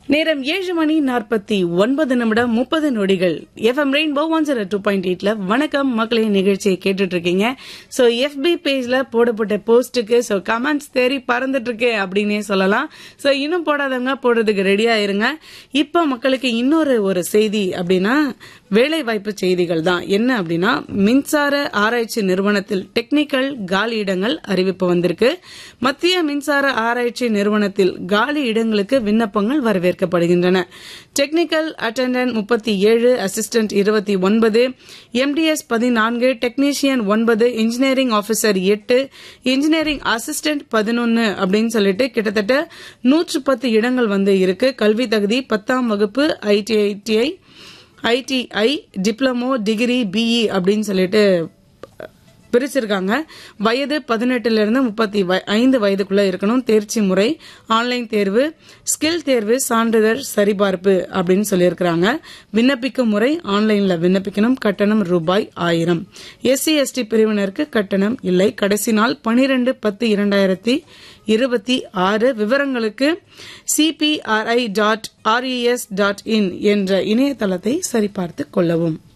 நேரம் ஏழு மணி நாற்பத்தி ஒன்பது நிமிடம் முப்பது நொடிகள் FM rainbow one zero two point எயிட்ல வணக்கம் மக்களே நிகழ்ச்சியை கேட்டுட்டு இருக்கீங்க சோ எஃபி பேஜ்ல போடப்பட்ட போஸ்ட்டுக்கு சோ கமெண்ட்ஸ் தேறி பறந்துட்டு இருக்கு அப்படின்னே சொல்லலாம் சோ இன்னும் போடாதவங்க போடுறதுக்கு ரெடியா இருங்க இப்ப மக்களுக்கு இன்னொரு ஒரு செய்தி அப்படின்னா வேலை வாய்ப்பு செய்திகள் தான் என்ன அப்படின்னா மின்சார ஆராய்ச்சி நிறுவனத்தில் டெக்னிக்கல் காலி இடங்கள் அறிவிப்பு வந்திருக்கு மத்திய மின்சார ஆராய்ச்சி நிறுவனத்தில் காலி இடங்களுக்கு விண்ணப்பங்கள் வரவேற்கப்படுகின்றன டெக்னிக்கல் அட்டெண்டன்ட் முப்பத்தி ஏழு அசிஸ்டன்ட் இருபத்தி ஒன்பது எம்டிஎஸ் பதினான்கு டெக்னீஷியன் ஒன்பது இன்ஜினியரிங் ஆபீசர் எட்டு இன்ஜினியரிங் அசிஸ்டன்ட் பதினொன்னு அப்படின்னு சொல்லிட்டு கிட்டத்தட்ட நூற்று பத்து இடங்கள் வந்து இருக்கு கல்வி தகுதி பத்தாம் வகுப்பு ITI ITI ITI diploma degree BE அப்படின்னு சொல்லிட்டு பிரிச்சிருக்காங்க வயது பதினெட்டுல இருந்து முப்பத்தி ஐந்து வயதுக்குள்ள இருக்கணும் தேர்ச்சி முறை ஆன்லைன் தேர்வு ஸ்கில் தேர்வு சான்றிதழ் சரிபார்ப்பு அப்படின்னு சொல்லியிருக்கிறாங்க விண்ணப்பிக்கும் முறை ஆன்லைன்ல விண்ணப்பிக்கணும் கட்டணம் ரூபாய் ஆயிரம் எஸ்சி எஸ்டி பிரிவினருக்கு கட்டணம் இல்லை கடைசி நாள் பனிரெண்டு பத்து இரண்டாயிரத்தி இருபத்தி ஆறு விவரங்களுக்கு CPRI dot RES dot in என்ற இணையதளத்தை சரிபார்த்து கொள்ளவும்